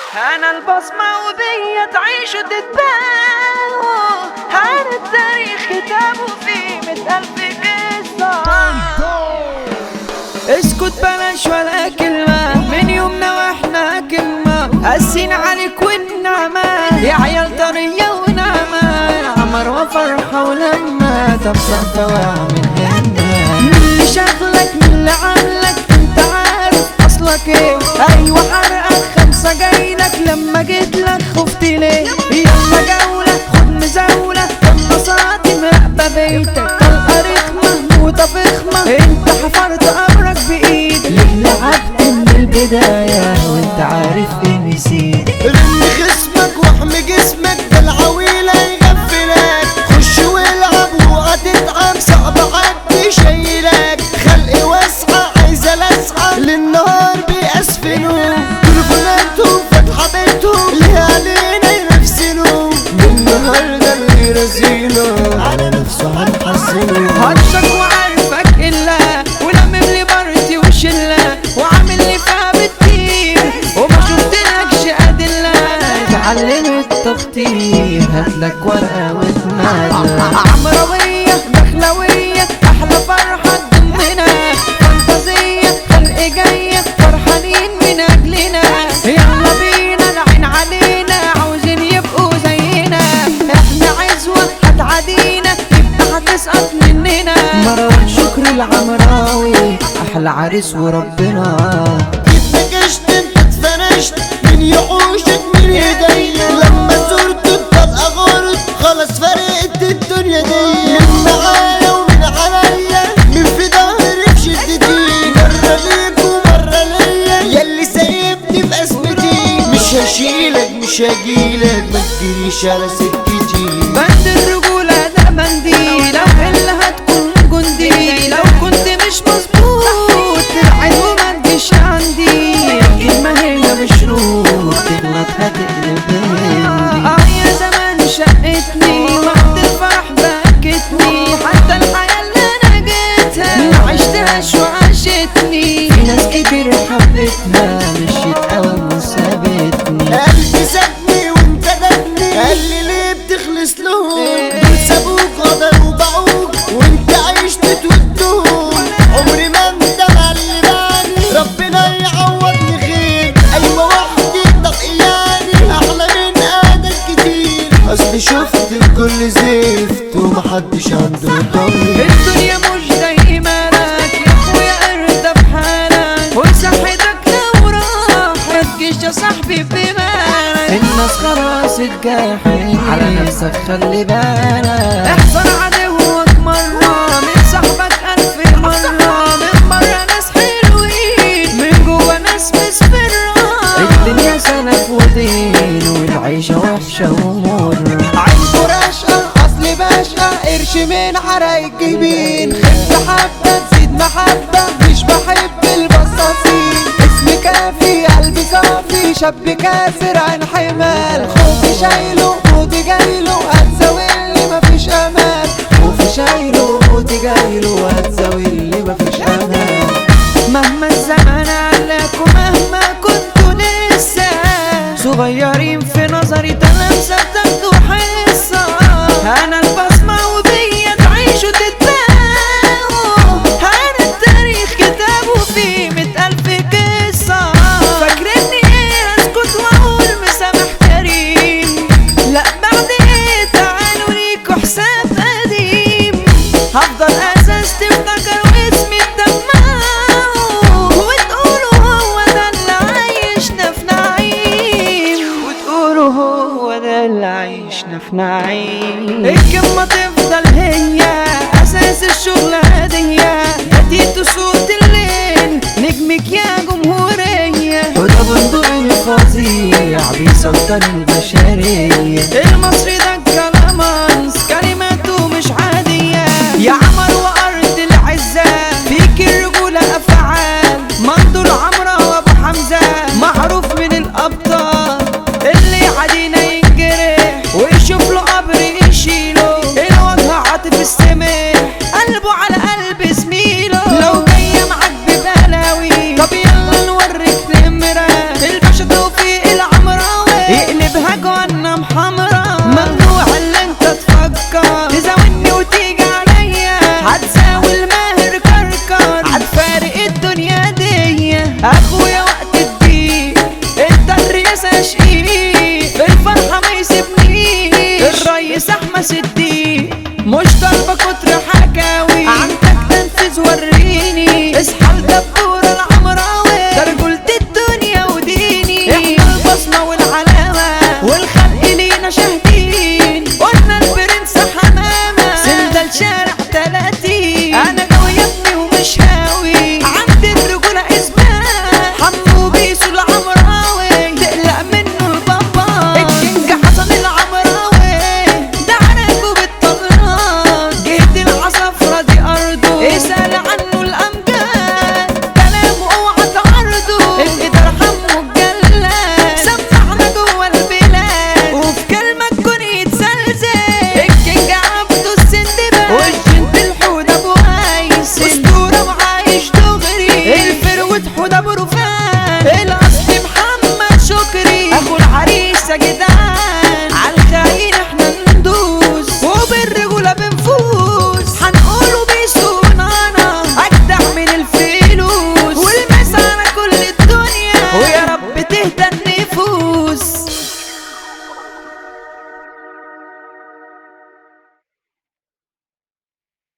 انا البصمة وبيا تعيش وتتباهوا عن التاريخ كتابه فيه مئة ألف قصة اسكت بلاش ولا كلمة من يومنا واحنا كلمة قاسين عليك والنعمة يا عيال طرية ونعمة عمر وفرحة ولما تبصر فواع من هنا من اللي شغلك من اللي عاملك انت عارف اصلك ايه ايوه حرقك خمسة جايلك لما جيت لك خفت ليه يلا جولة خد مزاولة قناصاتي مراقبة بيتك طلقة رخمة موتة فخمة انت حفرت قبرك بايدك ليه لعبت من البداية وانت عارف اني نسيت رن خصمك واحمي جسمك ده العويلة يغفلك خش والعب وهتتعب صعب حد يشيلك خلق واسعة عايزة لسعة للنهار بيأسفلوا تليفوناتهم فاتحة بيتهم ليه علينا ينفسنوا النهاردة اللي رزينه على نفسه هنحسنه هرشك وعارفك الا ولمم لي بارتي وشله وعامل لي فيها بالتير وما شفتلكش ادله اتعلم التخطيط هاتلك ورقه وتمادى عمرويه دخلويه احلى فرحه تضمنا فانتازيه خلق جايه فرحانين من اجلنا يلا بينا العين علينا عاوزين يبقوا زينا احنا عزوه هتعادينا يبقى هتسقط مننا مروان شكري العمراوي احلى عريس وربنا اتنكشت انت اتفرشت من يحوشك من ايديا لما زرت الطلقة غرت خلاص فرقت الدنيا دي من معايا ومن عليا من في ظهرك شدتي مرة ليك ومرة ليا ياللي سايبني في ازمتي مش هشيلك مش هجيلك ما تجريش على سكتي بند الرجولة ده بندي لو اللي هتكون جندي لو كنت مش مظبوط تبعد وما تجيش عندي الكلمة هي بشروط تغلط هتقلب هندي اه يا زمان شقتني وقت الفرح بكتني حتى الحياة اللي انا جيتها ما عشتهاش وعاشتني في ناس كتير حبتها مشيت قوي وسابتني قلبي سابني وانت دبني قال لي ليه بتخلص لهم دول سابوك غدروا باعوك وانت عشت تودهم عمري ما انت معلماني ربنا يعوضني خير ايوه وحدي طقياني احلى من ادم كتير اصل شفت الكل زفت ومحدش عنده ضمير الدنيا مش دايما لك يا اخويا ارضى بحالك وصحتك لو راح ما تجيش يا صاحبي بمالك الناس خلاص اتجاحت على نفسك خلي بالك احذر عدوك مرة من صاحبك ألف مرة من مرة ناس حلوين من جوا ناس مسفرة الدنيا سلف ودين والعيشة وحشة ومرة عينكو رشقة اصل باشا قرش من حرق الجبين خف حبة تزيد محبة مش بحب البصاصين اسمي كافي قلبي صافي شاب كاسر عن حمال خوفي شايله موتي جايله هتزاولي مفيش امان خوفي شايله موتي جايله هتزاولي مفيش امان مهما الزمن علق ومهما كنتوا لسه صغيرين في نظري تلامسة بتاخدوا حصة أنا البصمة وبيا تعيشوا تتباهوا أنا التاريخ كتابه فيه مئة ألف قصة فاكرني إيه أسكت وأقول مسامح كريم لا بعد إيه تعالوا ليكوا حساب قديم هفضل أساس تفتكر واسمي تدمعوا وتقولوا هو ده اللي عايشنا في نعيم وتقولوا هو ده اللي عايشنا في نعيم الكلمة تفضل هي أساس الشغل هدية هديتوا صوت الليل نجمك يا جمهورية وده بندق الفظيع بيسلطن البشرية المصري ده الكلامانس كلماته مش عادية يا عمر وأرض العزة فيك الرجولة أفعال مندو العمرة وأبو حمزة معروف من الأبطال اللي عدينا ينجرح ويشوف له قبر يشيله الوجه عاطف السمح قلبه على قلب زميله لو جاية معاك ببلاوي طب يلا نوريك نمرة الباشا توفيق العمرة تضحك وانا